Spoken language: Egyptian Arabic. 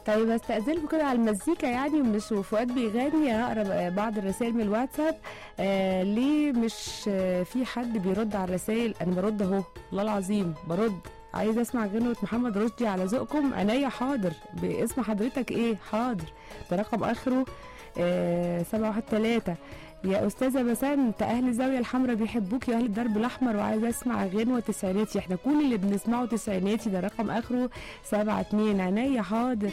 طيب استاذنكم كده على المزيكا يعني مش وفؤاد بيغني هقرا بعض الرسائل من الواتساب آه ليه مش آه في حد بيرد على الرسائل انا برد اهو والله العظيم برد عايز اسمع غنوة محمد رشدي على ذوقكم عينيا حاضر باسم حضرتك ايه حاضر ده رقم اخره آه سبعة واحد تلاتة يا استاذه بسنت اهل الزاويه الحمراء بيحبوك يا اهل الدرب الاحمر وعايز اسمع غنوه تسعيناتي احنا كل اللي بنسمعه تسعيناتي ده رقم اخره سبعة اتنين عينيا حاضر